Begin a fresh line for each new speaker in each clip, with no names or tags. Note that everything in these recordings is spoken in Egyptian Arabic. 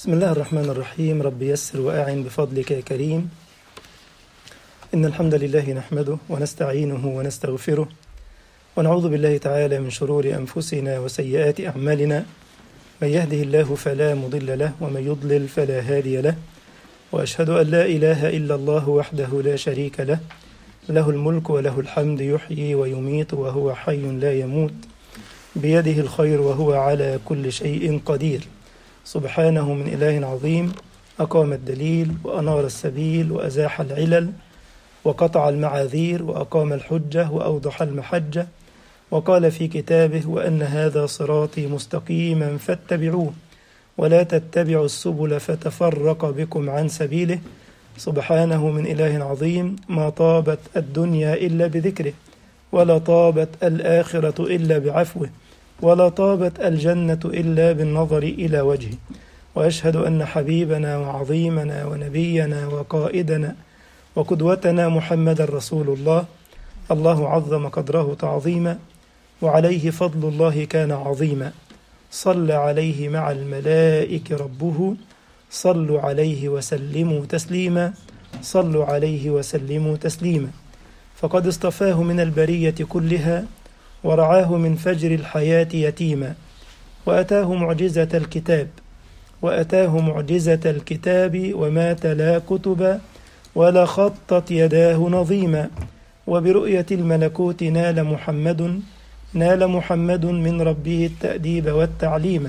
بسم الله الرحمن الرحيم رب يسر وأعن بفضلك يا كريم إن الحمد لله نحمده ونستعينه ونستغفره ونعوذ بالله تعالى من شرور أنفسنا وسيئات أعمالنا من يهده الله فلا مضل له ومن يضلل فلا هادي له وأشهد أن لا إله إلا الله وحده لا شريك له له الملك وله الحمد يحيي ويميت وهو حي لا يموت بيده الخير وهو على كل شيء قدير سبحانه من إله عظيم أقام الدليل وأنار السبيل وأزاح العلل وقطع المعاذير وأقام الحجة وأوضح المحجة وقال في كتابه وأن هذا صراطي مستقيما فاتبعوه ولا تتبعوا السبل فتفرق بكم عن سبيله سبحانه من إله عظيم ما طابت الدنيا إلا بذكره ولا طابت الآخرة إلا بعفوه ولا طابت الجنة إلا بالنظر إلى وجهه وأشهد أن حبيبنا وعظيمنا ونبينا وقائدنا وقدوتنا محمد رسول الله الله عظم قدره تعظيما وعليه فضل الله كان عظيما صلى عليه مع الملائكة ربه صلوا عليه وسلموا تسليما صلوا عليه وسلموا تسليما فقد اصطفاه من البرية كلها ورعاه من فجر الحياة يتيما وأتاه معجزة الكتاب وأتاه معجزة الكتاب وما تلا كتبا ولا خطت يداه نظيما وبرؤية الملكوت نال محمد نال محمد من ربه التأديب والتعليم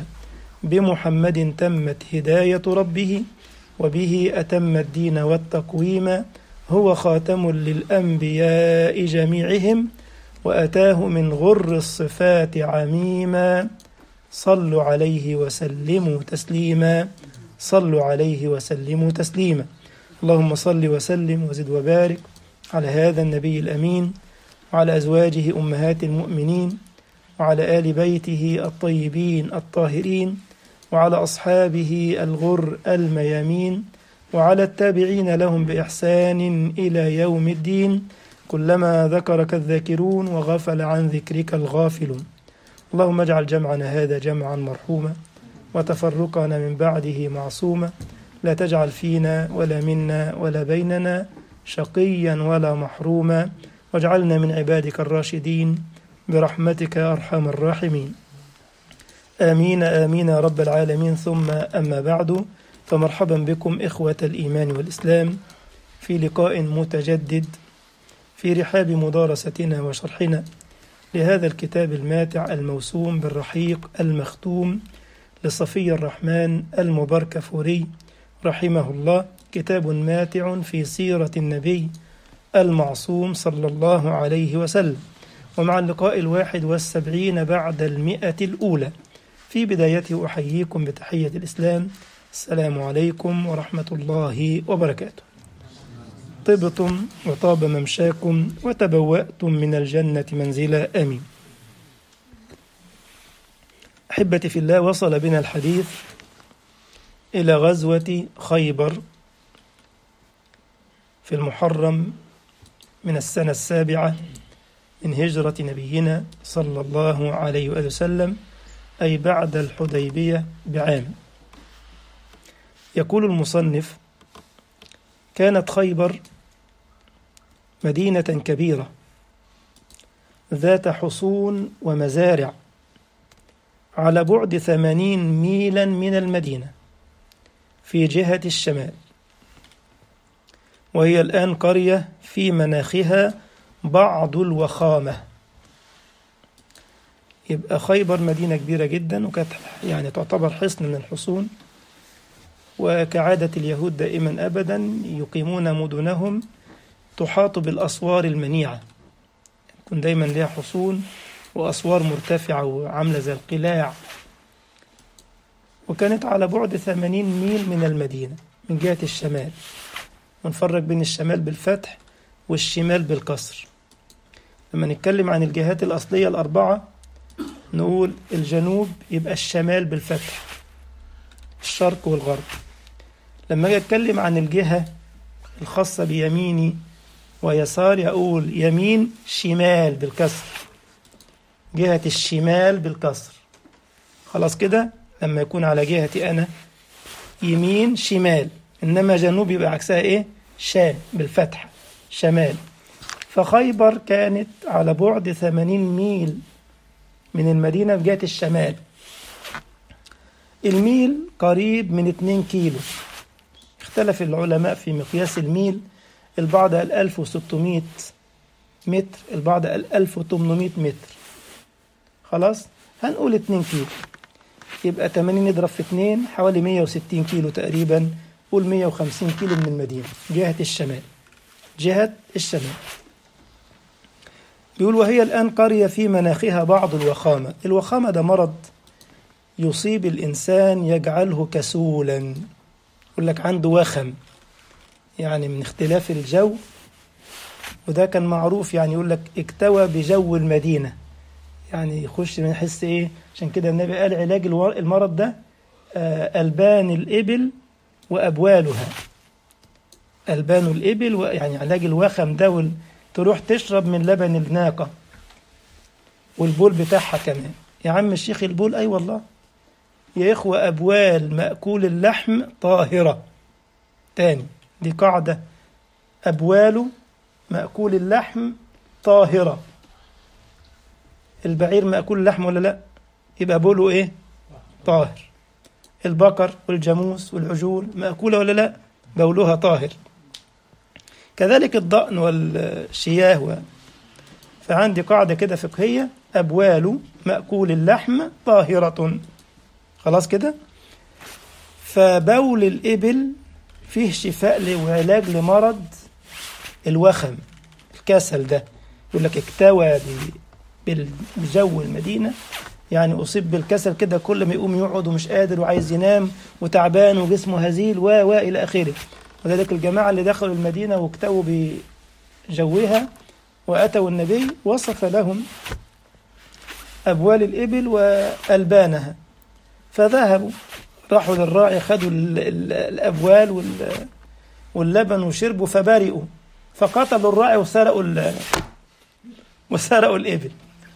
بمحمد تمت هداية ربه وبه أتم الدين والتقويم هو خاتم للأنبياء جميعهم وأتاه من غر الصفات عميما صلوا عليه وسلموا تسليما صلوا عليه وسلموا تسليما اللهم صل وسلم وزد وبارك على هذا النبي الأمين وعلى أزواجه أمهات المؤمنين وعلى آل بيته الطيبين الطاهرين وعلى أصحابه الغر الميامين وعلى التابعين لهم بإحسان إلى يوم الدين كلما ذكرك الذاكرون وغفل عن ذكرك الغافلون اللهم اجعل جمعنا هذا جمعا مرحوما وتفرقنا من بعده معصوما لا تجعل فينا ولا منا ولا بيننا شقيا ولا محروما واجعلنا من عبادك الراشدين برحمتك يا أرحم الراحمين آمين آمين يا رب العالمين ثم أما بعد فمرحبا بكم إخوة الإيمان والإسلام في لقاء متجدد في رحاب مدارستنا وشرحنا لهذا الكتاب الماتع الموسوم بالرحيق المختوم لصفي الرحمن المباركفوري رحمه الله كتاب ماتع في سيرة النبي المعصوم صلى الله عليه وسلم ومع اللقاء الواحد والسبعين بعد المئة الأولى في بدايته أحييكم بتحية الإسلام السلام عليكم ورحمة الله وبركاته طبتم وطاب ممشاكم وتبوأتم من الجنة منزلا آمين أحبتي في الله وصل بنا الحديث إلى غزوة خيبر في المحرم من السنة السابعة من هجرة نبينا صلى الله عليه وآله وسلم أي بعد الحديبية بعام يقول المصنف كانت خيبر مدينة كبيرة ذات حصون ومزارع على بعد ثمانين ميلا من المدينة في جهة الشمال وهي الآن قرية في مناخها بعض الوخامة يبقى خيبر مدينة كبيرة جدا وكانت يعني تعتبر حصن من الحصون وكعادة اليهود دائما أبدا يقيمون مدنهم تحاط بالأسوار المنيعة يكون دايما لها حصون وأسوار مرتفعة وعاملة زي القلاع وكانت على بعد ثمانين ميل من المدينة من جهة الشمال ونفرق بين الشمال بالفتح والشمال بالكسر لما نتكلم عن الجهات الأصلية الأربعة نقول الجنوب يبقى الشمال بالفتح الشرق والغرب لما أجي أتكلم عن الجهة الخاصة بيميني ويساري أقول يمين شمال بالكسر جهة الشمال بالكسر خلاص كده لما يكون على جهتي أنا يمين شمال إنما جنوب يبقى عكسها إيه شام بالفتحة شمال فخيبر كانت على بعد 80 ميل من المدينة في جهة الشمال الميل قريب من 2 كيلو اختلف العلماء في مقياس الميل البعض قال 1600 متر البعض قال 1800 متر خلاص هنقول 2 كيلو يبقى 80 نضرب في 2 حوالي 160 كيلو تقريبا قول 150 كيلو من المدينة جهة الشمال جهة الشمال بيقول وهي الآن قرية في مناخها بعض الوخامة الوخامة ده مرض يصيب الإنسان يجعله كسولا يقول لك عنده وخم يعني من اختلاف الجو وده كان معروف يعني يقول لك اكتوى بجو المدينة يعني يخش من يحس ايه عشان كده النبي قال علاج المرض ده آه ألبان الإبل وأبوالها ألبان الإبل يعني علاج الوخم ده وال... تروح تشرب من لبن الناقة والبول بتاعها كمان يا عم الشيخ البول أي أيوة والله يا إخوة أبوال مأكول اللحم طاهرة تاني دي قاعدة أبوال مأكول اللحم طاهرة البعير مأكول اللحم ولا لا يبقى بوله إيه طاهر البقر والجاموس والعجول مأكولة ولا لا بولها طاهر كذلك الضأن والشياه و... فعندي قاعدة كده فقهية أبوال مأكول اللحم طاهرة خلاص كده فبول الإبل فيه شفاء وعلاج لمرض الوخم الكسل ده يقول لك اكتوى بجو المدينة يعني أصيب بالكسل كده كل ما يقوم يقعد ومش قادر وعايز ينام وتعبان وجسمه هزيل و و إلى آخره وذلك الجماعة اللي دخلوا المدينة واكتووا بجوها وأتوا النبي وصف لهم أبوال الإبل وألبانها فذهبوا راحوا للراعي خدوا الأبوال واللبن وشربوا فبرئوا فقتلوا الراعي وسرقوا وسرقوا الإبل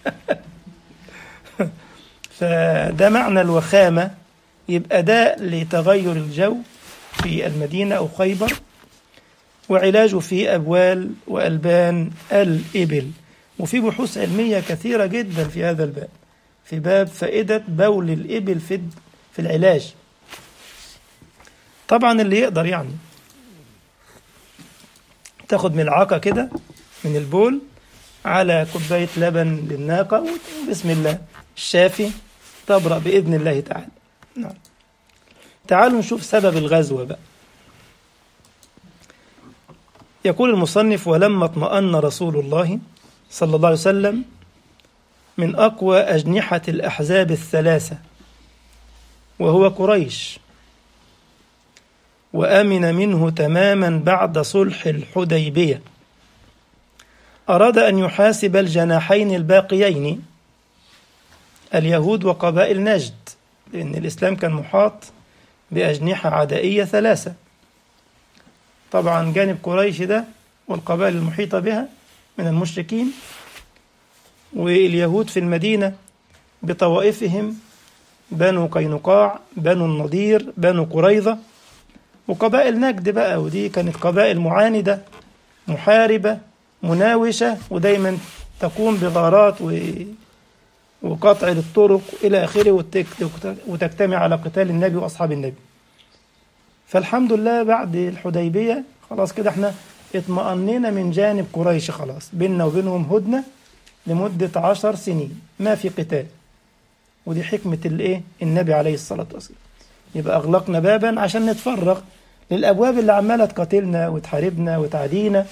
فده معنى الوخامة يبقى ده لتغير الجو في المدينة أو خيبر وعلاجه في أبوال وألبان الإبل وفي بحوث علمية كثيرة جدا في هذا الباب في باب فائدة بول الإبل في في العلاج طبعا اللي يقدر يعني تاخد ملعقة كده من البول على كوباية لبن للناقة وبسم الله الشافي تبرأ بإذن الله تعالى نعم تعالوا نشوف سبب الغزوة بقى يقول المصنف ولما اطمأن رسول الله صلى الله عليه وسلم من أقوى أجنحة الأحزاب الثلاثة وهو قريش وأمن منه تماما بعد صلح الحديبية أراد أن يحاسب الجناحين الباقيين اليهود وقبائل نجد لأن الإسلام كان محاط بأجنحة عدائية ثلاثة طبعا جانب قريش ده والقبائل المحيطة بها من المشركين واليهود في المدينة بطوائفهم بنو قينقاع بنو النضير بنو قريظة وقبائل نجد بقى ودي كانت قبائل معاندة محاربة مناوشة ودايما تقوم بغارات و... وقطع للطرق إلى آخره وتجتمع على قتال النبي وأصحاب النبي فالحمد لله بعد الحديبية خلاص كده احنا اطمأنينا من جانب قريش خلاص بيننا وبينهم هدنة لمدة عشر سنين ما في قتال ودي حكمة الايه النبي عليه الصلاة والسلام يبقى أغلقنا بابا عشان نتفرغ للأبواب اللي عمالة تقاتلنا وتحاربنا وتعدينا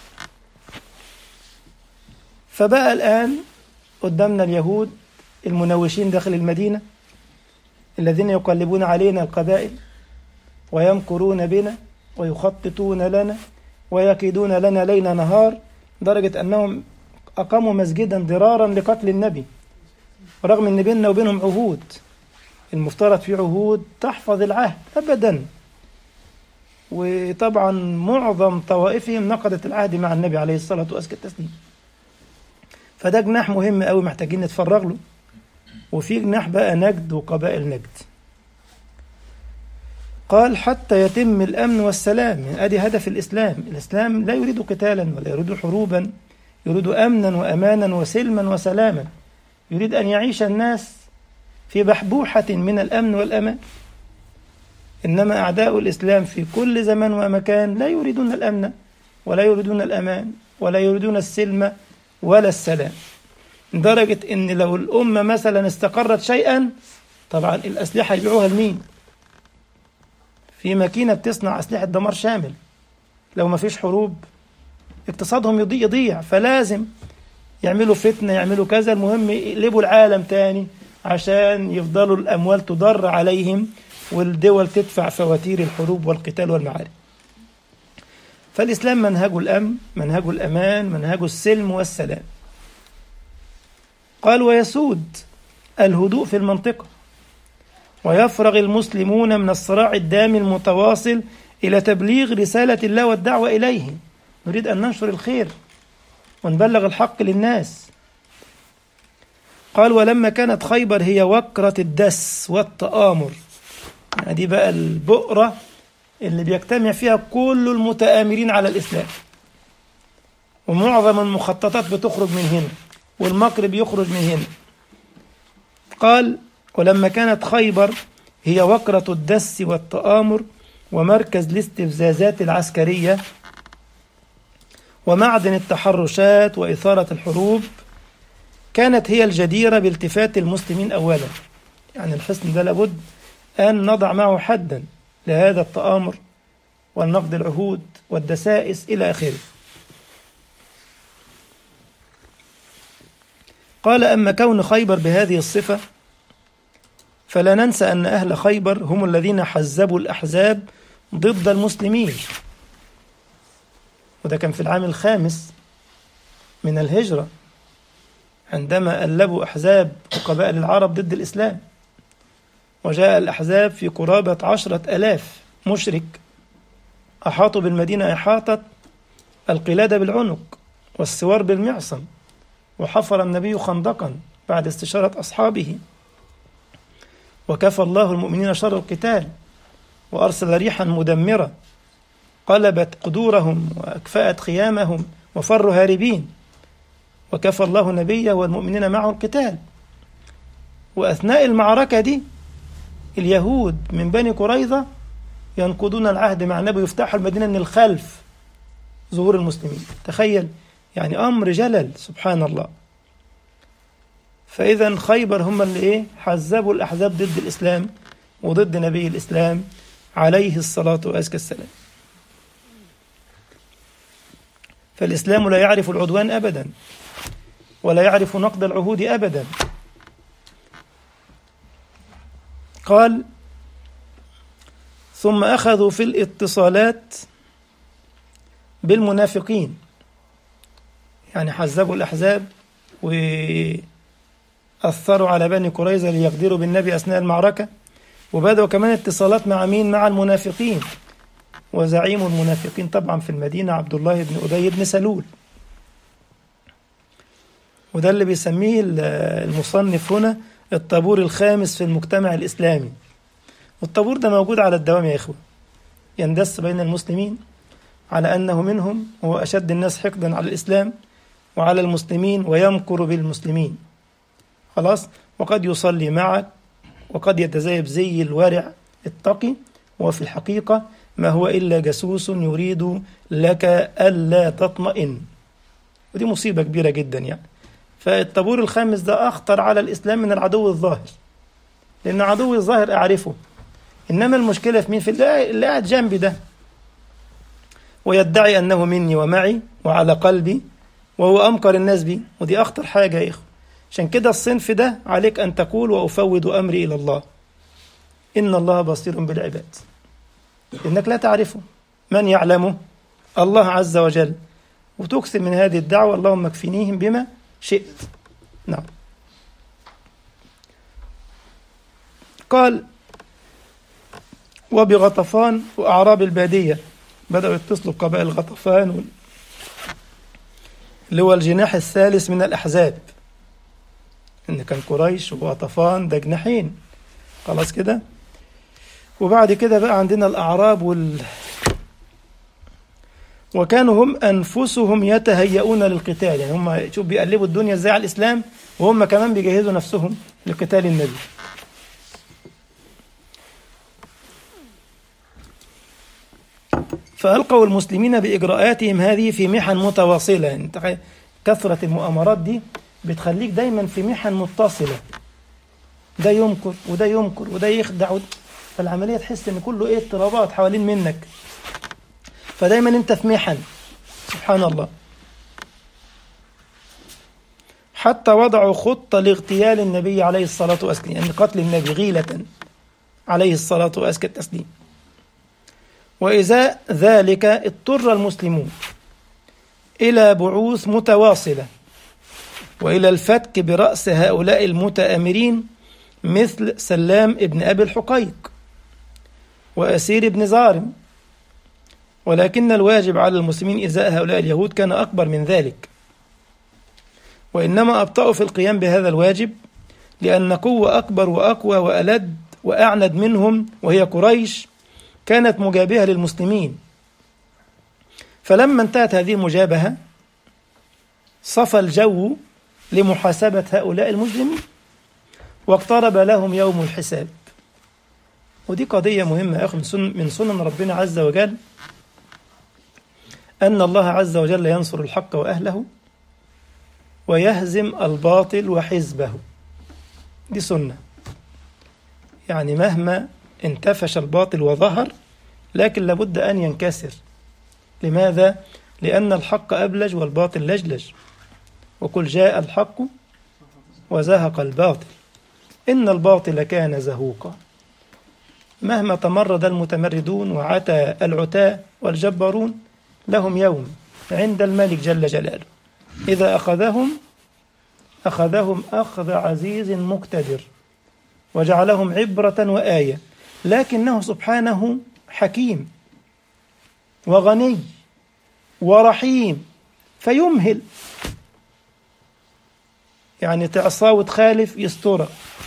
فبقى الآن قدامنا اليهود المنوشين داخل المدينة الذين يقلبون علينا القبائل ويمكرون بنا ويخططون لنا ويكيدون لنا ليل نهار درجة أنهم أقاموا مسجدا ضرارا لقتل النبي رغم أن بيننا وبينهم عهود المفترض في عهود تحفظ العهد أبدا وطبعا معظم طوائفهم نقضت العهد مع النبي عليه الصلاة والسلام فده جناح مهم قوي محتاجين نتفرغ له وفي جناح بقى نجد وقبائل نجد قال حتى يتم الأمن والسلام يعني أدي هدف الإسلام الإسلام لا يريد قتالا ولا يريد حروبا يريد أمنا وأمانا وسلما وسلاما يريد أن يعيش الناس في بحبوحة من الأمن والأمان إنما أعداء الإسلام في كل زمان ومكان لا يريدون الأمن ولا يريدون الأمان ولا يريدون السلم ولا السلام لدرجة إن لو الأمة مثلا استقرت شيئا طبعا الأسلحة يبيعوها لمين؟ في ماكينة بتصنع أسلحة دمار شامل لو ما فيش حروب اقتصادهم يضيع يضيع فلازم يعملوا فتنة يعملوا كذا المهم يقلبوا العالم تاني عشان يفضلوا الأموال تضر عليهم والدول تدفع فواتير الحروب والقتال والمعارك فالإسلام منهج الأمن منهج الأمان منهج السلم والسلام قال ويسود الهدوء في المنطقة ويفرغ المسلمون من الصراع الدامي المتواصل إلى تبليغ رسالة الله والدعوة إليه نريد أن ننشر الخير ونبلغ الحق للناس قال ولما كانت خيبر هي وكرة الدس والتآمر يعني دي بقى البؤرة اللي بيجتمع فيها كل المتآمرين على الإسلام ومعظم المخططات بتخرج من هنا والمكر بيخرج من هنا قال ولما كانت خيبر هي وكرة الدس والتآمر ومركز الاستفزازات العسكرية ومعدن التحرشات وإثارة الحروب كانت هي الجديرة بالتفات المسلمين أولا يعني الحصن ده لابد أن نضع معه حدا لهذا التآمر والنقد العهود والدسائس إلى آخره قال أما كون خيبر بهذه الصفة فلا ننسى أن أهل خيبر هم الذين حزبوا الأحزاب ضد المسلمين وده كان في العام الخامس من الهجرة عندما ألبوا أحزاب وقبائل العرب ضد الإسلام وجاء الأحزاب في قرابة عشرة ألاف مشرك أحاطوا بالمدينة إحاطة القلادة بالعنق والسوار بالمعصم وحفر النبي خندقا بعد استشارة أصحابه وكفى الله المؤمنين شر القتال وأرسل ريحا مدمرة قلبت قدورهم وأكفأت خيامهم وفروا هاربين وكفى الله نبيه والمؤمنين معه القتال وأثناء المعركة دي اليهود من بني قريظة ينقضون العهد مع النبي يفتحوا المدينة من الخلف ظهور المسلمين تخيل يعني أمر جلل سبحان الله فإذا خيبر هم اللي إيه حزبوا الأحزاب ضد الإسلام وضد نبي الإسلام عليه الصلاة وأزكى السلام فالإسلام لا يعرف العدوان أبدا ولا يعرف نقد العهود أبدا قال ثم أخذوا في الاتصالات بالمنافقين يعني حزبوا الأحزاب وأثروا على بني قريظة ليقدروا بالنبي أثناء المعركة وبدأوا كمان اتصالات مع مين مع المنافقين وزعيم المنافقين طبعا في المدينة عبد الله بن أبي بن سلول وده اللي بيسميه المصنف هنا الطابور الخامس في المجتمع الإسلامي والطابور ده موجود على الدوام يا إخوة يندس بين المسلمين على أنه منهم هو أشد الناس حقدا على الإسلام وعلى المسلمين ويمكر بالمسلمين خلاص وقد يصلي معك وقد يتزيب زي الورع التقي وفي الحقيقة ما هو إلا جاسوس يريد لك ألا تطمئن ودي مصيبة كبيرة جدا يعني فالطابور الخامس ده أخطر على الإسلام من العدو الظاهر لأن عدوي الظاهر أعرفه إنما المشكلة في مين في اللي قاعد جنبي ده ويدعي أنه مني ومعي وعلى قلبي وهو أمكر الناس بي ودي أخطر حاجة يا إخوة عشان كده الصنف ده عليك أن تقول وأفوض أمري إلى الله إن الله بصير بالعباد إنك لا تعرفه من يعلمه الله عز وجل وتكثر من هذه الدعوة اللهم اكفنيهم بما شئت نعم قال وبغطفان وأعراب البادية بدأوا يتصلوا بقبائل غطفان اللي هو الجناح الثالث من الأحزاب إن كان قريش وغطفان ده جناحين خلاص كده وبعد كده بقى عندنا الأعراب وال وكانوا هم أنفسهم يتهيئون للقتال يعني هم شوف بيقلبوا الدنيا ازاي على الإسلام وهم كمان بيجهزوا نفسهم لقتال النبي فألقوا المسلمين بإجراءاتهم هذه في محن متواصلة يعني تخيل كثرة المؤامرات دي بتخليك دايما في محن متصلة ده يمكر وده يمكر وده يخدع وده فالعملية تحس إن كله إيه اضطرابات حوالين منك فدايما أنت في محن سبحان الله حتى وضعوا خطة لاغتيال النبي عليه الصلاة والسلام يعني قتل النبي غيلة عليه الصلاة وأزكى التسليم وإزاء ذلك اضطر المسلمون إلى بعوث متواصلة وإلى الفتك برأس هؤلاء المتآمرين مثل سلام ابن أبي الحقيق وأسير بن زارم ولكن الواجب على المسلمين إزاء هؤلاء اليهود كان أكبر من ذلك وإنما أبطأوا في القيام بهذا الواجب لأن قوة أكبر وأقوى وألد وأعند منهم وهي قريش كانت مجابهة للمسلمين فلما انتهت هذه المجابهة صفى الجو لمحاسبة هؤلاء المجرمين واقترب لهم يوم الحساب ودي قضية مهمة يا أخي من سنن, من سنن ربنا عز وجل أن الله عز وجل ينصر الحق وأهله ويهزم الباطل وحزبه دي سنة يعني مهما انتفش الباطل وظهر لكن لابد أن ينكسر لماذا؟ لأن الحق أبلج والباطل لجلج وقل جاء الحق وزهق الباطل إن الباطل كان زهوقا مهما تمرد المتمردون وعتى العتاة والجبارون لهم يوم عند الملك جل جلاله إذا أخذهم أخذهم أخذ عزيز مقتدر وجعلهم عبرة وآية لكنه سبحانه حكيم وغني ورحيم فيمهل يعني تعصاه وتخالف يسترك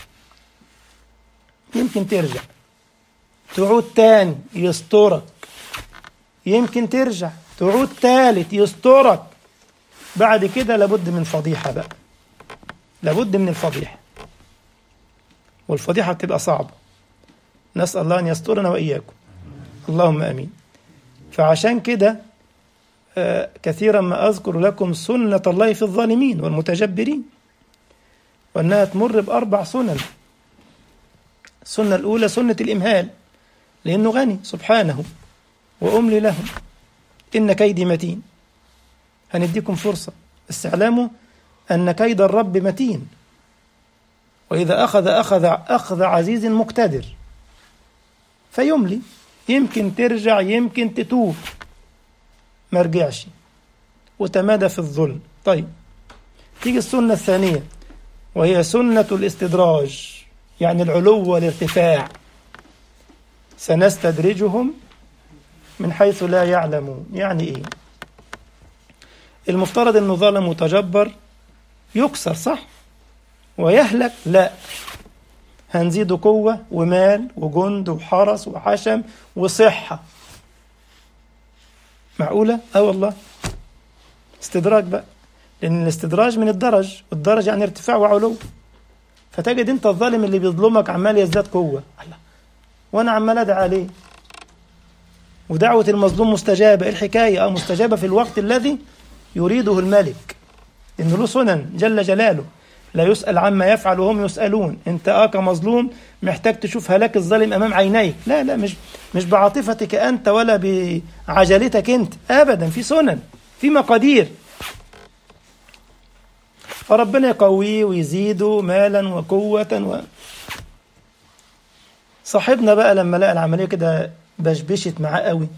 يمكن ترجع تعود تاني يسترك يمكن ترجع تعود تالت يسترك بعد كده لابد من فضيحة بقى لابد من الفضيحة والفضيحة بتبقى صعبة نسأل الله أن يسترنا وإياكم اللهم أمين فعشان كده آه كثيرا ما أذكر لكم سنة الله في الظالمين والمتجبرين وأنها تمر بأربع سنن السنة الأولى سنة الإمهال لأنه غني سبحانه وأملي لهم إن كيدي متين هنديكم فرصة بس اعلموا أن كيد الرب متين وإذا أخذ أخذ أخذ عزيز مقتدر فيملي يمكن ترجع يمكن تتوب ما رجعش وتمادى في الظلم طيب تيجي السنة الثانية وهي سنة الاستدراج يعني العلو والارتفاع سنستدرجهم من حيث لا يعلمون يعني ايه المفترض انه ظالم وتجبر يكسر صح ويهلك لا هنزيد قوة ومال وجند وحرس وحشم وصحة معقولة؟ اه والله استدراج بقى لأن الاستدراج من الدرج والدرج يعني ارتفاع وعلو فتجد انت الظالم اللي بيظلمك عمال يزداد قوة الله وانا عمال ادعي عليه ودعوة المظلوم مستجابة ايه الحكاية اه مستجابة في الوقت الذي يريده الملك إنه له سنن جل جلاله لا يسأل عما يفعل وهم يسألون انت اه كمظلوم محتاج تشوف هلاك الظالم امام عينيك لا لا مش مش بعاطفتك انت ولا بعجلتك انت ابدا في سنن في مقادير فربنا يقويه ويزيده مالا وقوة و... صاحبنا بقى لما لقى العملية كده بشبشت معاه قوي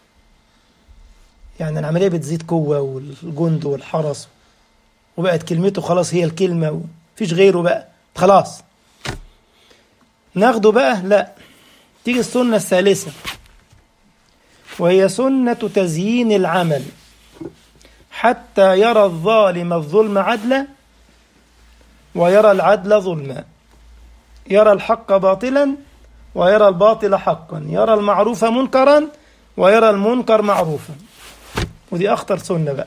يعني العملية بتزيد قوة والجند والحرس وبقت كلمته خلاص هي الكلمة ومفيش غيره بقى خلاص ناخده بقى لا تيجي السنة الثالثة وهي سنة تزيين العمل حتى يرى الظالم الظلم عدلا ويرى العدل ظلما يرى الحق باطلا ويرى الباطل حقا يرى المعروف منكرا ويرى المنكر معروفا ودي أخطر سنة بقى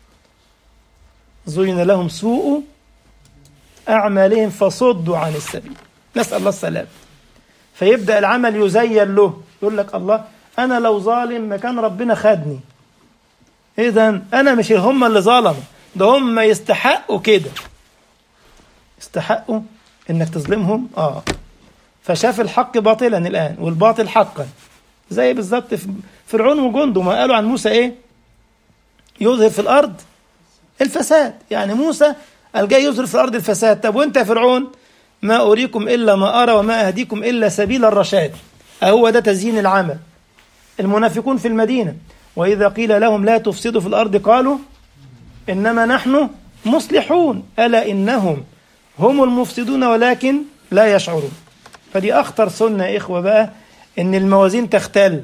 زين لهم سوء أعمالهم فصدوا عن السبيل نسأل الله السلام فيبدأ العمل يزين له يقول لك الله أنا لو ظالم ما كان ربنا خدني إذا أنا مش هم اللي ظلموا ده هم يستحقوا كده يستحقوا إنك تظلمهم آه فشاف الحق باطلا الآن والباطل حقا زي بالظبط في فرعون وجنده ما قالوا عن موسى إيه يظهر في الأرض الفساد يعني موسى قال جاي يظهر في الأرض الفساد طب وأنت يا فرعون ما أريكم إلا ما أرى وما أهديكم إلا سبيل الرشاد أهو ده تزيين العمل المنافقون في المدينة وإذا قيل لهم لا تفسدوا في الأرض قالوا إنما نحن مصلحون ألا إنهم هم المفسدون ولكن لا يشعرون فدي أخطر سنة يا إخوة بقى إن الموازين تختل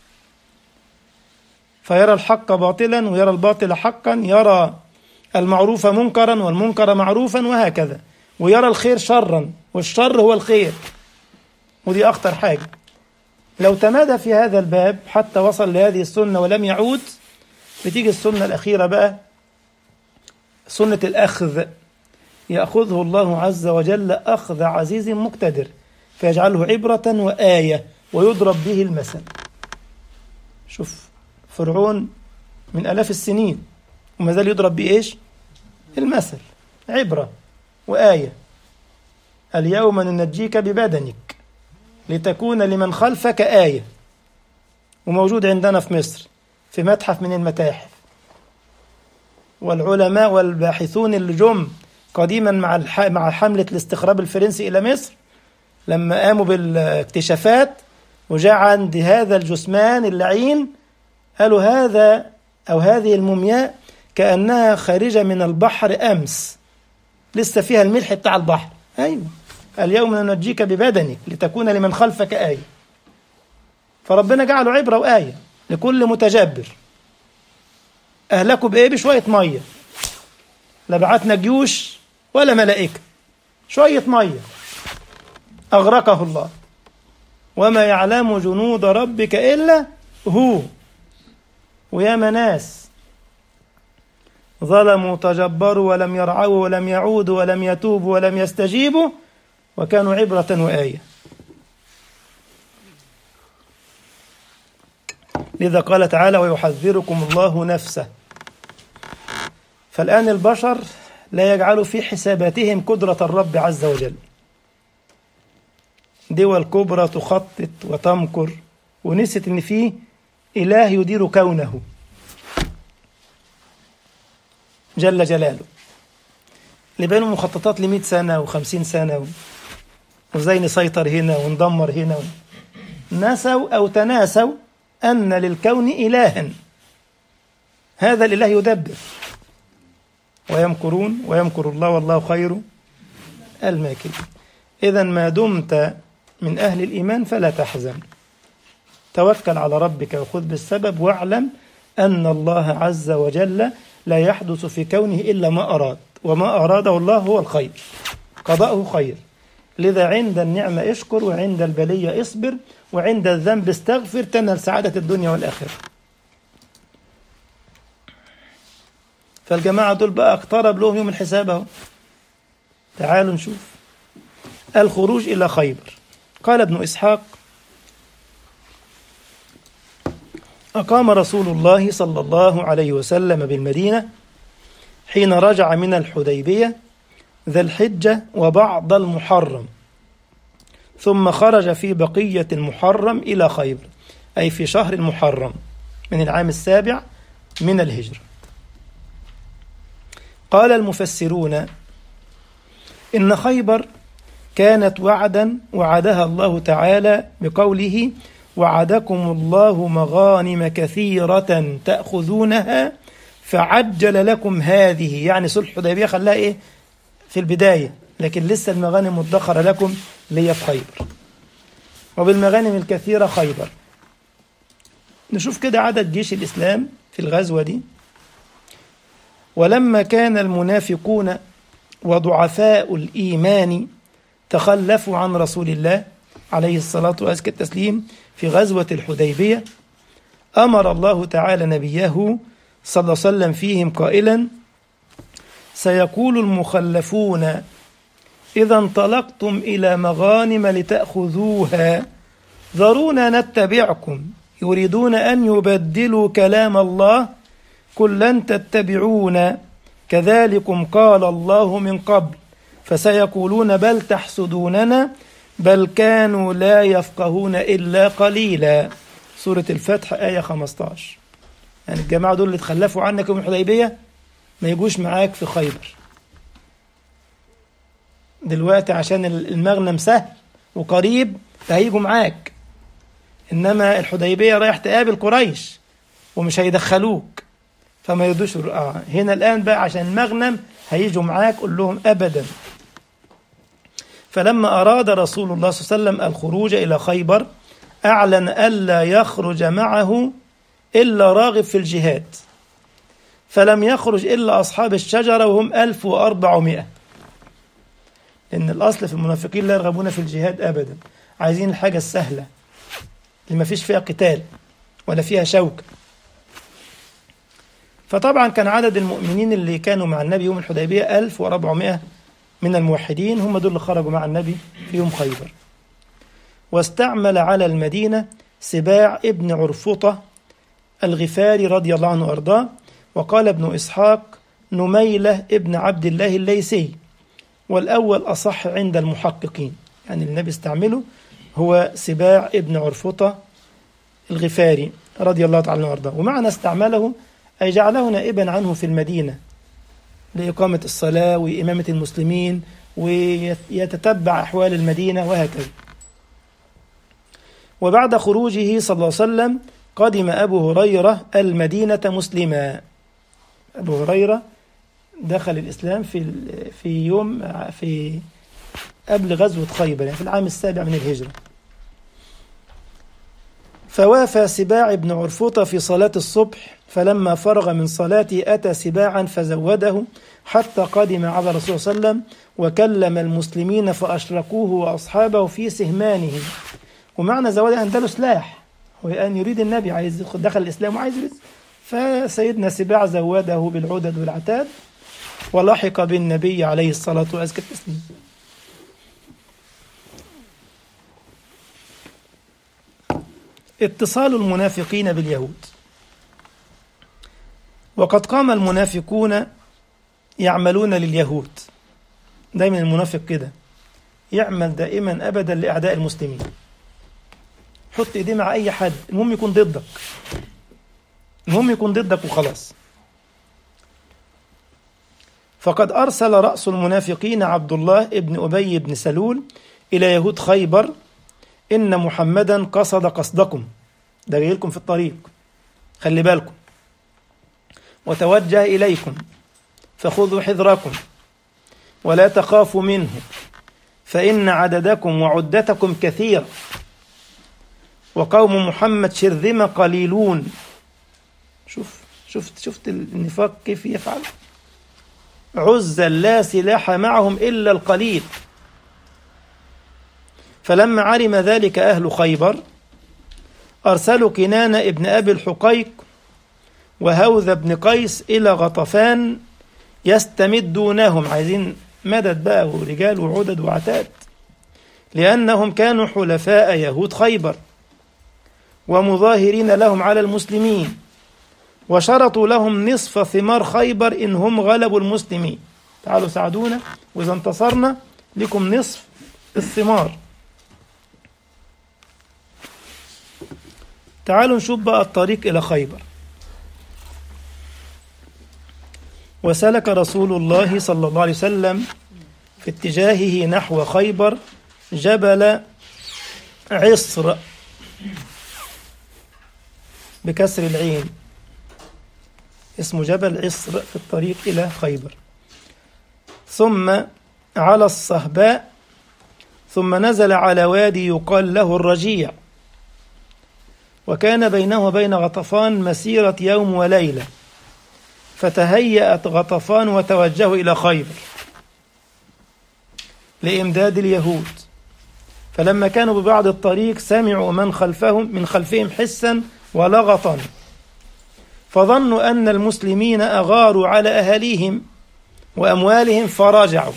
فيرى الحق باطلا ويرى الباطل حقا يرى المعروف منكرا والمنكر معروفا وهكذا ويرى الخير شرا والشر هو الخير ودي أخطر حاجة لو تمادى في هذا الباب حتى وصل لهذه السنة ولم يعود بتيجي السنة الأخيرة بقى سنة الأخذ يأخذه الله عز وجل أخذ عزيز مقتدر فيجعله عبرة وآية ويضرب به المثل شوف فرعون من آلاف السنين وما زال يضرب به إيش المثل عبرة وآية اليوم ننجيك ببدنك لتكون لمن خلفك آية وموجود عندنا في مصر في متحف من المتاحف والعلماء والباحثون اللي جم قديما مع مع حملة الاستخراب الفرنسي إلى مصر لما قاموا بالاكتشافات وجاء عند هذا الجثمان اللعين قالوا هذا أو هذه المومياء كأنها خارجة من البحر أمس لسه فيها الملح بتاع البحر أيوة اليوم ننجيك ببدنك لتكون لمن خلفك آية فربنا جعله عبرة وآية لكل متجبر أهلكوا بإيه بشوية مية لا بعتنا جيوش ولا ملائكة شوية مية أغرقه الله وما يعلم جنود ربك إلا هو ويا ناس ظلموا تجبروا ولم يرعوا ولم يعودوا ولم يتوبوا ولم يستجيبوا وكانوا عبرة وآية لذا قال تعالى ويحذركم الله نفسه فالآن البشر لا يجعلوا في حساباتهم قدرة الرب عز وجل دول كبرى تخطط وتمكر ونسيت ان فيه اله يدير كونه جل جلاله اللي بينهم مخططات ل سنه و50 سنه و... وازاي نسيطر هنا وندمر هنا و... نسوا او تناسوا ان للكون الها هذا الاله يدبر ويمكرون ويمكر الله والله خير الماكرين اذا ما دمت من أهل الإيمان فلا تحزن توكل على ربك وخذ بالسبب واعلم أن الله عز وجل لا يحدث في كونه إلا ما أراد وما أراده الله هو الخير قضاؤه خير لذا عند النعمة اشكر وعند البلية اصبر وعند الذنب استغفر تنال سعادة الدنيا والآخرة فالجماعة دول بقى اقترب لهم يوم الحساب اهو تعالوا نشوف الخروج إلى خيبر قال ابن إسحاق أقام رسول الله صلى الله عليه وسلم بالمدينة حين رجع من الحديبية ذا الحجة وبعض المحرم ثم خرج في بقية المحرم إلى خيبر أي في شهر المحرم من العام السابع من الهجرة قال المفسرون إن خيبر كانت وعدا وعدها الله تعالى بقوله وعدكم الله مغانم كثيرة تأخذونها فعجل لكم هذه يعني صلح الحديبية خلاها إيه في البداية لكن لسه المغانم مدخرة لكم ليا في خيبر وبالمغانم الكثيرة خيبر نشوف كده عدد جيش الإسلام في الغزوة دي ولما كان المنافقون وضعفاء الإيمان تخلفوا عن رسول الله عليه الصلاة وأزكى التسليم في غزوة الحديبية أمر الله تعالى نبيه صلى الله عليه وسلم فيهم قائلا سيقول المخلفون إذا انطلقتم إلى مغانم لتأخذوها ذرونا نتبعكم يريدون أن يبدلوا كلام الله قل لن تتبعونا كذلكم قال الله من قبل فسيقولون بل تحسدوننا بل كانوا لا يفقهون إلا قليلا سورة الفتح آية 15 يعني الجماعة دول اللي تخلفوا عنك يوم الحديبية ما يجوش معاك في خيبر دلوقتي عشان المغنم سهل وقريب فهيجوا معاك انما الحديبيه رايح تقابل قريش ومش هيدخلوك فما يردوش آه هنا الان بقى عشان المغنم هيجوا معاك قول لهم ابدا فلما اراد رسول الله صلى الله عليه وسلم الخروج الى خيبر اعلن الا يخرج معه الا راغب في الجهاد فلم يخرج الا اصحاب الشجره وهم 1400 لان الاصل في المنافقين لا يرغبون في الجهاد ابدا عايزين الحاجه السهله اللي ما فيش فيها قتال ولا فيها شوكة فطبعا كان عدد المؤمنين اللي كانوا مع النبي يوم الحديبية 1400 من الموحدين هم دول اللي خرجوا مع النبي في يوم خيبر واستعمل على المدينة سباع ابن عرفطة الغفاري رضي الله عنه وأرضاه وقال ابن إسحاق نميلة ابن عبد الله الليثي والأول أصح عند المحققين يعني النبي استعمله هو سباع ابن عرفطة الغفاري رضي الله تعالى عنه وارضاه ومعنى استعمله أي جعله نائبا عنه في المدينة لإقامة الصلاة وإمامة المسلمين ويتتبع أحوال المدينة وهكذا وبعد خروجه صلى الله عليه وسلم قدم أبو هريرة المدينة مسلما أبو هريرة دخل الإسلام في في يوم في قبل غزوة خيبر يعني في العام السابع من الهجرة فوافى سباع بن عرفوطة في صلاة الصبح فلما فرغ من صلاته أتى سباعا فزوده حتى قدم على الرسول صلى الله عليه وسلم وكلم المسلمين فأشركوه وأصحابه في سهمانه ومعنى زواده أن له سلاح وأن يريد النبي عايز دخل الإسلام وعايز يريد فسيدنا سباع زوده بالعدد والعتاد ولحق بالنبي عليه الصلاة والسلام اتصال المنافقين باليهود وقد قام المنافقون يعملون لليهود دايما المنافق كده يعمل دائما ابدا لاعداء المسلمين حط ايديه مع اي حد المهم يكون ضدك المهم يكون ضدك وخلاص فقد ارسل راس المنافقين عبد الله ابن ابي بن سلول الى يهود خيبر إن محمدا قصد قصدكم ده جاي لكم في الطريق خلي بالكم وتوجه إليكم فخذوا حذركم ولا تخافوا منه فإن عددكم وعدتكم كثير وقوم محمد شرذمة قليلون شوف شفت شفت النفاق كيف يفعل عزا لا سلاح معهم إلا القليل فلما علم ذلك أهل خيبر أرسلوا كنان ابن أبي الحقيق وهوذ بن قيس إلى غطفان يستمدونهم عايزين مدد بقى ورجال وعدد وعتاد لأنهم كانوا حلفاء يهود خيبر ومظاهرين لهم على المسلمين وشرطوا لهم نصف ثمار خيبر إن هم غلبوا المسلمين تعالوا ساعدونا وإذا انتصرنا لكم نصف الثمار تعالوا نشوف بقى الطريق إلى خيبر وسلك رسول الله صلى الله عليه وسلم في اتجاهه نحو خيبر جبل عصر بكسر العين اسمه جبل عصر في الطريق إلى خيبر ثم على الصهباء ثم نزل على وادي يقال له الرجيع وكان بينه وبين غطفان مسيرة يوم وليلة فتهيأت غطفان وتوجهوا إلى خيبر لإمداد اليهود فلما كانوا ببعض الطريق سمعوا من خلفهم من خلفهم حسا ولغطا فظنوا أن المسلمين أغاروا على أهليهم وأموالهم فرجعوا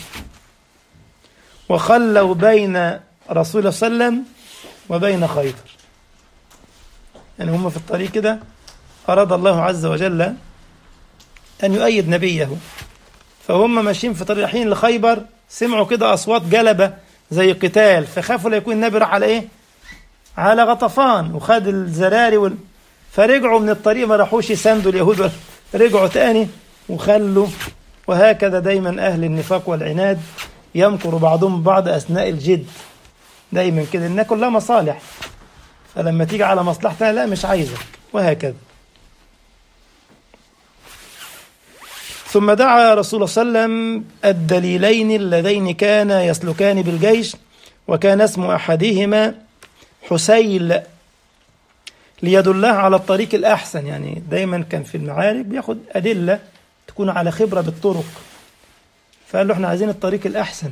وخلوا بين رسول الله صلى الله عليه وسلم وبين خيبر يعني هم في الطريق كده أراد الله عز وجل أن يؤيد نبيه فهم ماشيين في طريق رايحين لخيبر سمعوا كده أصوات جلبة زي قتال فخافوا لا يكون النبي راح على إيه؟ على غطفان وخد الزراري وال... فرجعوا من الطريق ما راحوش يساندوا اليهود رجعوا تاني وخلوا وهكذا دايما أهل النفاق والعناد يمكر بعضهم بعض أثناء الجد دايما كده إنها كلها مصالح فلما تيجي على مصلحتها لا مش عايزك وهكذا ثم دعا رسول الله صلى الله عليه وسلم الدليلين اللذين كانا يسلكان بالجيش وكان اسم أحدهما حسيل ليدلها على الطريق الأحسن يعني دايما كان في المعارك بياخد أدلة تكون على خبرة بالطرق فقال له احنا عايزين الطريق الأحسن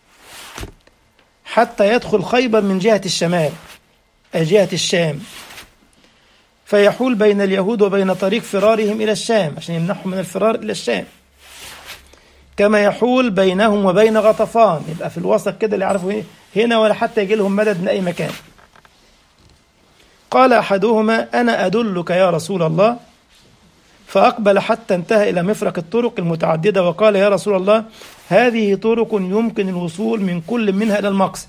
حتى يدخل خيبر من جهة الشمال أي جهة الشام فيحول بين اليهود وبين طريق فرارهم إلى الشام عشان يمنحهم من الفرار إلى الشام كما يحول بينهم وبين غطفان يبقى في الوسط كده اللي يعرفوا إيه هنا ولا حتى يجي لهم مدد من أي مكان قال أحدهما أنا أدلك يا رسول الله فأقبل حتى انتهى إلى مفرق الطرق المتعددة وقال يا رسول الله هذه طرق يمكن الوصول من كل منها إلى المقصد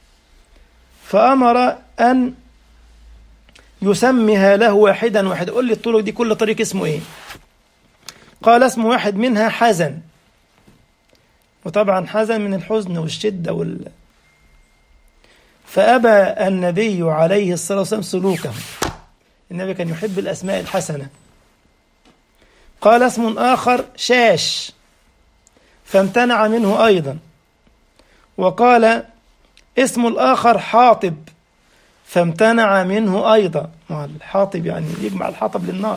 فأمر أن يسميها له واحدا واحدا قل لي الطرق دي كل طريق اسمه ايه قال اسم واحد منها حزن وطبعا حزن من الحزن والشدة وال فأبى النبي عليه الصلاة والسلام سلوكه النبي كان يحب الأسماء الحسنة قال اسم آخر شاش فامتنع منه أيضا وقال اسم الآخر حاطب فامتنع منه أيضا الحاطب يعني يجمع الحطب للنار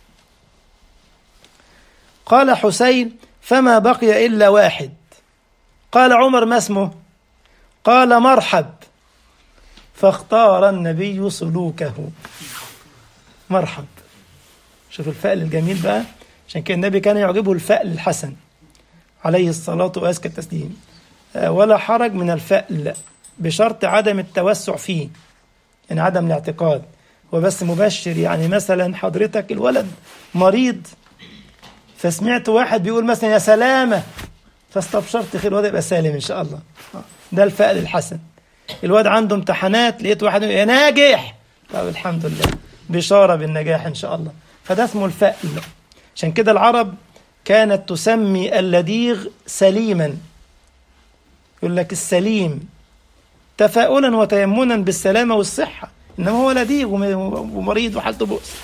قال حسين فما بقي إلا واحد قال عمر ما اسمه قال مرحب فاختار النبي سلوكه مرحب شوف الفأل الجميل بقى عشان كده النبي كان يعجبه الفأل الحسن عليه الصلاة وأزكى التسليم ولا حرج من الفأل بشرط عدم التوسع فيه يعني عدم الاعتقاد هو بس مبشر يعني مثلا حضرتك الولد مريض فسمعت واحد بيقول مثلا يا سلامة فاستبشرت خير الواد يبقى سالم إن شاء الله ده الفأل الحسن الواد عنده امتحانات لقيت واحد يا ناجح طب الحمد لله بشارة بالنجاح إن شاء الله فده اسمه الفأل عشان كده العرب كانت تسمي اللديغ سليما يقول لك السليم تفاؤلا وتيمنا بالسلامة والصحة إنما هو لديغ ومريض وحالته بؤس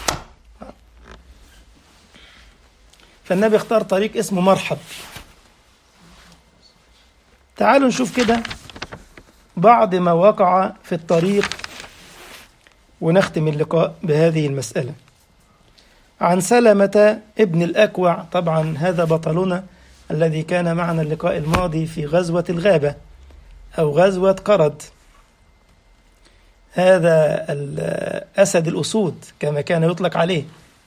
فالنبي اختار طريق اسمه مرحب تعالوا نشوف كده بعض ما وقع في الطريق ونختم اللقاء بهذه المسألة عن سلمة ابن الأكوع طبعا هذا بطلنا الذي كان معنا اللقاء الماضي في غزوة الغابة أو غزوة قرد هذا أسد الأسود كما كان يطلق عليه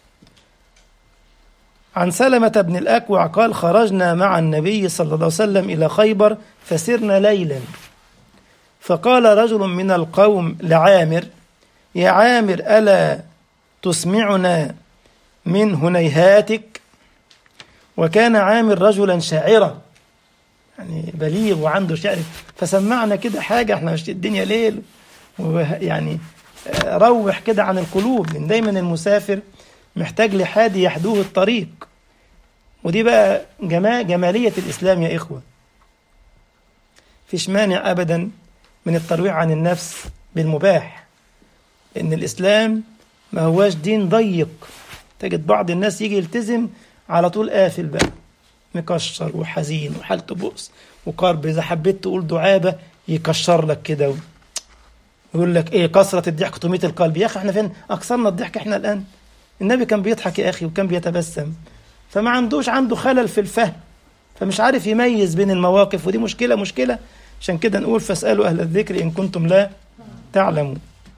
عن سلمة بن الأكوع قال خرجنا مع النبي صلى الله عليه وسلم إلى خيبر فسرنا ليلا فقال رجل من القوم لعامر يا عامر ألا تسمعنا من هنيهاتك وكان عامر رجلا شاعرا يعني بليغ وعنده شعر فسمعنا كده حاجة احنا مش الدنيا ليل ويعني روح كده عن القلوب لان دايما المسافر محتاج لحادي يحدوه الطريق ودي بقى جمال جمالية الإسلام يا إخوة فيش مانع أبدا من الترويع عن النفس بالمباح لأن الإسلام ما هواش دين ضيق تجد بعض الناس يجي يلتزم على طول قافل بقى مكشر وحزين وحالته بؤس وقرب إذا حبيت تقول دعابة يكشر لك كده ويقول لك إيه كثرة الضحك تميت القلب يا أخي إحنا فين أكثرنا الضحك إحنا الآن النبي كان بيضحك يا أخي وكان بيتبسم فما عندوش عنده خلل في الفهم فمش عارف يميز بين المواقف ودي مشكلة مشكلة عشان كده نقول فاسألوا أهل الذكر إن كنتم لا تعلمون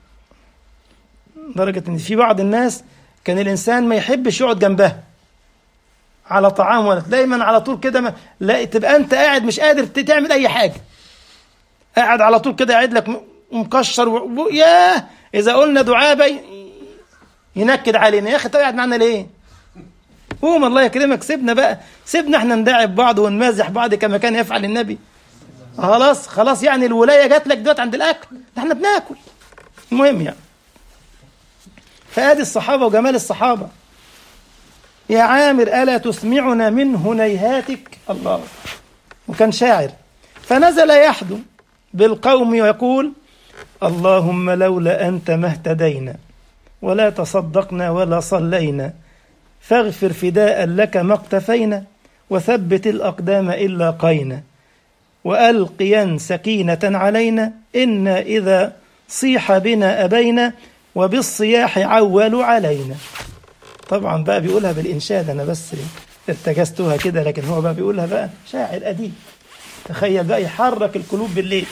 درجة إن في بعض الناس كان الإنسان ما يحبش يقعد جنبها على طعام ولا دايما على طول كده ما لا تبقى أنت قاعد مش قادر تعمل أي حاجة قاعد على طول كده قاعد لك مكشر و... ياه إذا قلنا دعابة ينكد علينا يا أخي طب قاعد معانا ليه؟ قوم الله يكرمك سيبنا بقى سيبنا احنا نداعب بعض ونمازح بعض كما كان يفعل النبي خلاص خلاص يعني الولايه جات لك دلوقتي عند الاكل ده احنا بناكل المهم يعني فادي الصحابه وجمال الصحابه يا عامر الا تسمعنا من هنيهاتك الله وكان شاعر فنزل يحدو بالقوم ويقول اللهم لولا انت ما اهتدينا ولا تصدقنا ولا صلينا فاغفر فداء لك ما اقتفينا وثبت الأقدام إلا قينا وألقيا سكينة علينا إنا إذا صيح بنا أبينا وبالصياح عولوا علينا طبعا بقى بيقولها بالإنشاد أنا بس ارتجزتها كده لكن هو بقى بيقولها بقى شاعر أديب تخيل بقى يحرك القلوب بالليل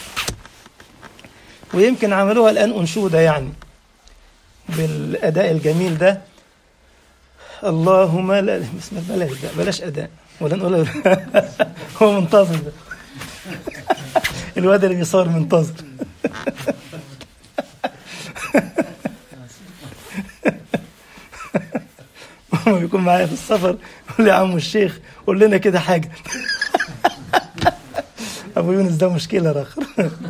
ويمكن عملوها الآن أنشودة يعني بالأداء الجميل ده اللهم لا بسم الله بلاش بلاش اداء ولا نقول هو منتظر ده الواد اللي بيصور منتظر لما بيكون معايا في السفر يقول لي يا عم الشيخ قول لنا كده حاجه ابو يونس ده مشكله اخر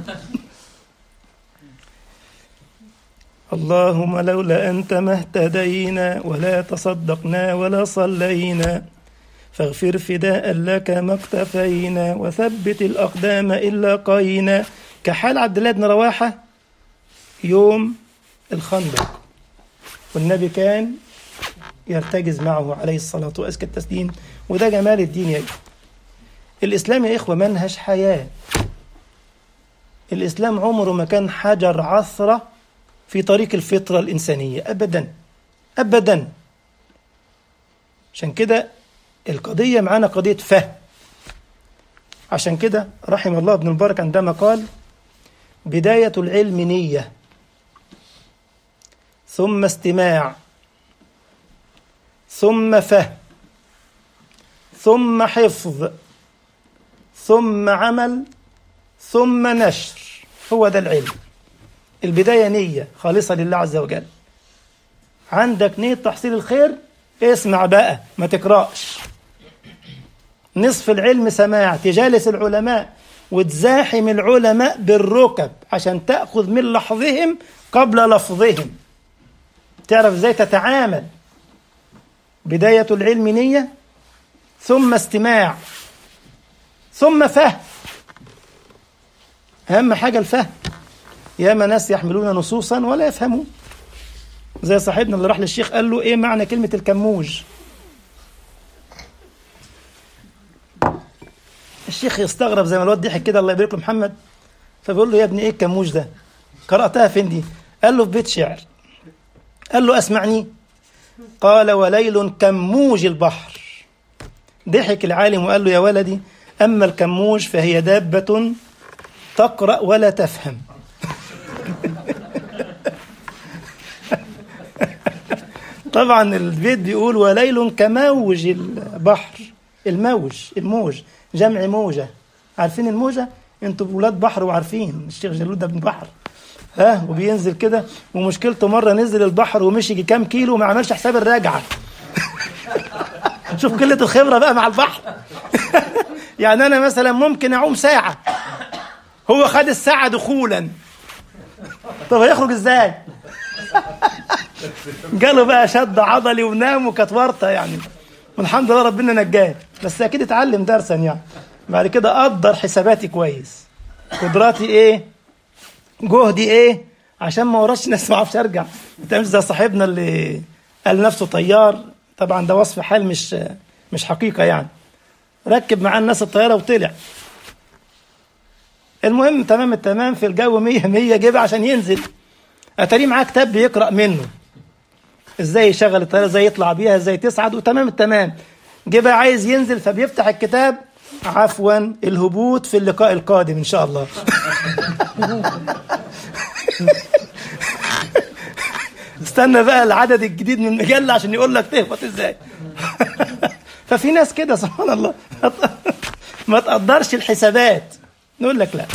اللهم لولا أنت ما اهتدينا ولا تصدقنا ولا صلينا فاغفر فداء لك ما اقتفينا وثبت الأقدام إلا قينا كحال عبد الله بن رواحة يوم الخندق والنبي كان يرتجز معه عليه الصلاة وأزكى التسليم وده جمال الدين يا إخوة الإسلام يا إخوة منهج حياة الإسلام عمره ما كان حجر عثرة في طريق الفطرة الإنسانية أبدا أبدا عشان كده القضية معانا قضية فهم عشان كده رحم الله ابن المبارك عندما قال بداية العلم نية ثم استماع ثم فهم ثم حفظ ثم عمل ثم نشر هو ده العلم البداية نية خالصة لله عز وجل عندك نية تحصيل الخير اسمع بقى ما تقرأش نصف العلم سماع تجالس العلماء وتزاحم العلماء بالركب عشان تأخذ من لحظهم قبل لفظهم تعرف ازاي تتعامل بداية العلم نية ثم استماع ثم فهم أهم حاجة الفهم ياما ناس يحملون نصوصا ولا يفهمون زي صاحبنا اللي راح للشيخ قال له ايه معنى كلمة الكموج الشيخ يستغرب زي ما الواد ضحك كده الله يبارك له محمد فبيقول له يا ابني ايه الكموج ده قرأتها فين دي قال له في بيت شعر قال له اسمعني قال وليل كموج البحر ضحك العالم وقال له يا ولدي أما الكموج فهي دابة تقرأ ولا تفهم طبعا البيت بيقول وليل كموج البحر الموج الموج جمع موجة عارفين الموجة انتوا ولاد بحر وعارفين الشيخ جلود ده ابن بحر ها وبينزل كده ومشكلته مرة نزل البحر ومشي كام كيلو وما عملش حساب الراجعة شوف قلة الخبرة بقى مع البحر يعني أنا مثلا ممكن أعوم ساعة هو خد الساعة دخولا طب هيخرج ازاي؟ جاله بقى شد عضلي ونام وكانت ورطه يعني والحمد لله ربنا نجاه بس اكيد اتعلم درسا يعني بعد كده قدر حساباتي كويس قدراتي ايه جهدي ايه عشان ما وراش ناس ما اعرفش ارجع انت مش زي صاحبنا اللي قال نفسه طيار طبعا ده وصف حال مش مش حقيقه يعني ركب معاه الناس الطياره وطلع المهم تمام التمام في الجو مية مية جيب عشان ينزل اتاريه معاه كتاب بيقرا منه ازاي يشغل الطياره ازاي يطلع بيها ازاي تصعد وتمام التمام جه بقى عايز ينزل فبيفتح الكتاب عفوا الهبوط في اللقاء القادم إن شاء الله استنى بقى العدد الجديد من المجلة عشان يقول لك تهبط ازاي ففي ناس كده سبحان الله ما تقدرش الحسابات نقول لك لا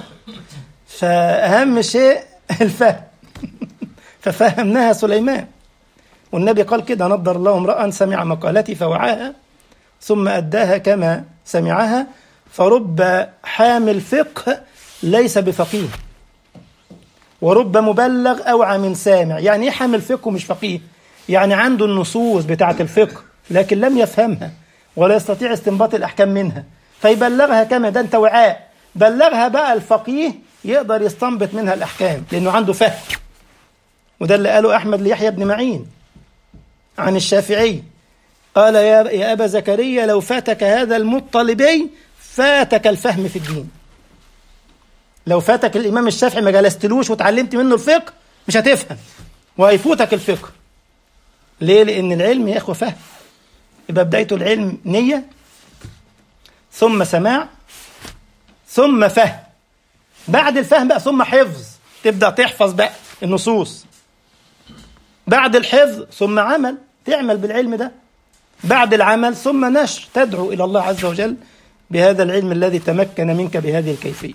فأهم شيء الفهم ففهمناها سليمان والنبي قال كده نضر الله امرأ سمع مقالتي فوعاها ثم أداها كما سمعها فرب حامل فقه ليس بفقيه ورب مبلغ أوعى من سامع يعني إيه حامل فقه ومش فقيه يعني عنده النصوص بتاعة الفقه لكن لم يفهمها ولا يستطيع استنباط الأحكام منها فيبلغها كما ده أنت وعاء بلغها بقى الفقيه يقدر يستنبط منها الأحكام لأنه عنده فهم وده اللي قاله أحمد ليحيى بن معين عن الشافعي قال يا يا أبا زكريا لو فاتك هذا المطلبي فاتك الفهم في الدين لو فاتك الإمام الشافعي ما جلستلوش وتعلمت منه الفقه مش هتفهم وهيفوتك الفقه ليه؟ لأن العلم يا إخوة فهم يبقى بدايته العلم نية ثم سماع ثم فهم بعد الفهم بقى ثم حفظ تبدأ تحفظ بقى النصوص بعد الحفظ ثم عمل تعمل بالعلم ده بعد العمل ثم نشر تدعو إلى الله عز وجل بهذا العلم الذي تمكن منك بهذه الكيفية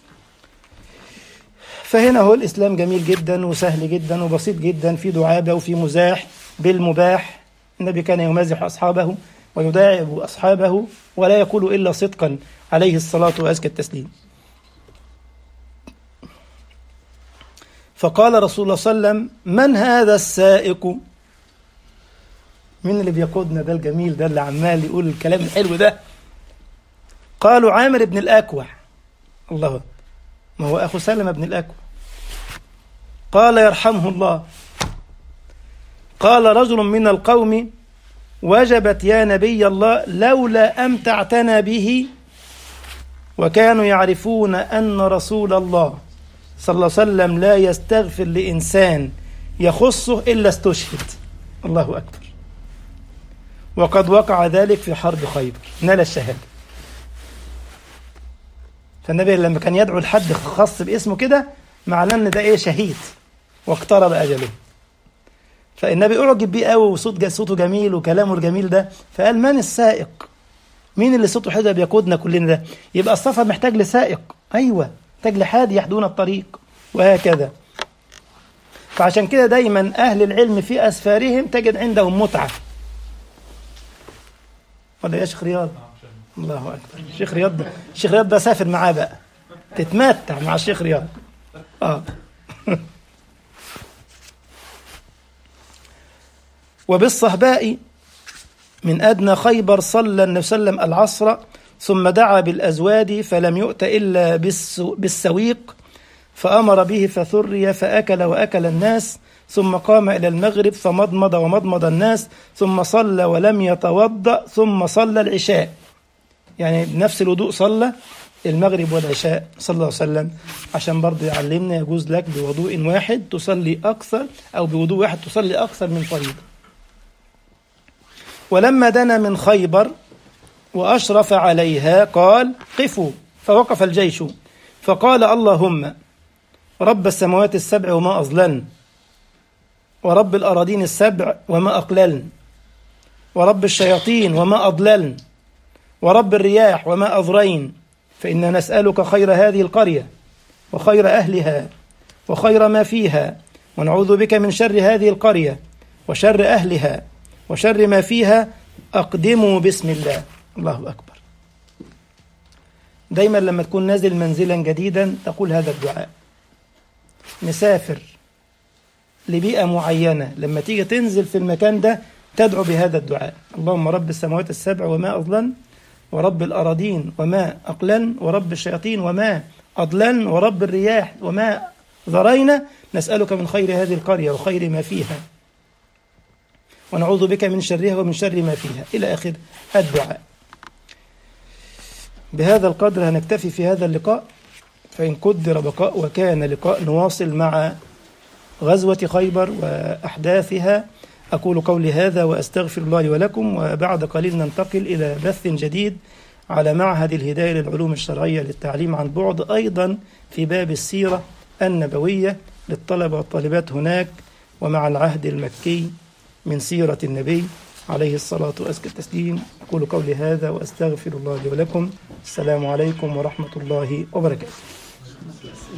فهنا هو الإسلام جميل جدا وسهل جدا وبسيط جدا في دعابة وفي مزاح بالمباح النبي كان يمازح أصحابه ويداعب أصحابه ولا يقول إلا صدقا عليه الصلاة وأزكى التسليم فقال رسول الله صلى الله عليه وسلم من هذا السائق مين اللي بيقودنا ده الجميل ده اللي عمال يقول الكلام الحلو ده قالوا عامر بن الأكوع الله ما هو أخو سلمة بن الأكوع قال يرحمه الله قال رجل من القوم وجبت يا نبي الله لولا أمتعتنا به وكانوا يعرفون أن رسول الله صلى الله عليه وسلم لا يستغفر لإنسان يخصه إلا استشهد الله أكبر وقد وقع ذلك في حرب خيبر نال الشهادة فالنبي لما كان يدعو لحد خاص باسمه كده معناه ان ده ايه شهيد واقترب اجله فالنبي اعجب بيه قوي وصوت صوته جميل وكلامه الجميل ده فقال من السائق مين اللي صوته حلو بيقودنا كلنا ده يبقى السفر محتاج لسائق ايوه محتاج لحادي يحدون الطريق وهكذا فعشان كده دايما اهل العلم في اسفارهم تجد عندهم متعه ولا يا شيخ رياض الله اكبر الشيخ رياض ده الشيخ رياض ده سافر معاه بقى تتمتع مع الشيخ رياض اه وبالصهباء من أدنى خيبر صلى النبي صلى الله عليه وسلم العصر ثم دعا بالأزواد فلم يؤت إلا بالسويق فأمر به فثري فأكل وأكل الناس ثم قام إلى المغرب فمضمض ومضمض الناس ثم صلى ولم يتوضأ ثم صلى العشاء يعني بنفس الوضوء صلى المغرب والعشاء صلى الله عليه وسلم عشان برضه يعلمنا يجوز لك بوضوء واحد تصلي أكثر أو بوضوء واحد تصلي أكثر من فريضة ولما دنا من خيبر وأشرف عليها قال قفوا فوقف الجيش فقال اللهم رب السماوات السبع وما أظلن ورب الأراضين السبع وما أقللن ورب الشياطين وما أضللن ورب الرياح وما أضرين فإنا نسألك خير هذه القرية وخير أهلها وخير ما فيها ونعوذ بك من شر هذه القرية وشر أهلها وشر ما فيها أقدموا بسم الله الله أكبر دايما لما تكون نازل منزلا جديدا تقول هذا الدعاء مسافر لبيئة معينة لما تيجي تنزل في المكان ده تدعو بهذا الدعاء اللهم رب السماوات السبع وما أظلن ورب الأراضين وما أقلن ورب الشياطين وما أضلن ورب الرياح وما ذرينا نسألك من خير هذه القرية وخير ما فيها ونعوذ بك من شرها ومن شر ما فيها إلى آخر الدعاء بهذا القدر هنكتفي في هذا اللقاء فإن قدر بقاء وكان لقاء نواصل مع غزوة خيبر وأحداثها أقول قولي هذا وأستغفر الله لي ولكم وبعد قليل ننتقل إلى بث جديد على معهد الهداية للعلوم الشرعية للتعليم عن بعد أيضا في باب السيرة النبوية للطلبة والطالبات هناك ومع العهد المكي من سيرة النبي عليه الصلاة وأزكى التسليم أقول قولي هذا وأستغفر الله لي ولكم السلام عليكم ورحمة الله وبركاته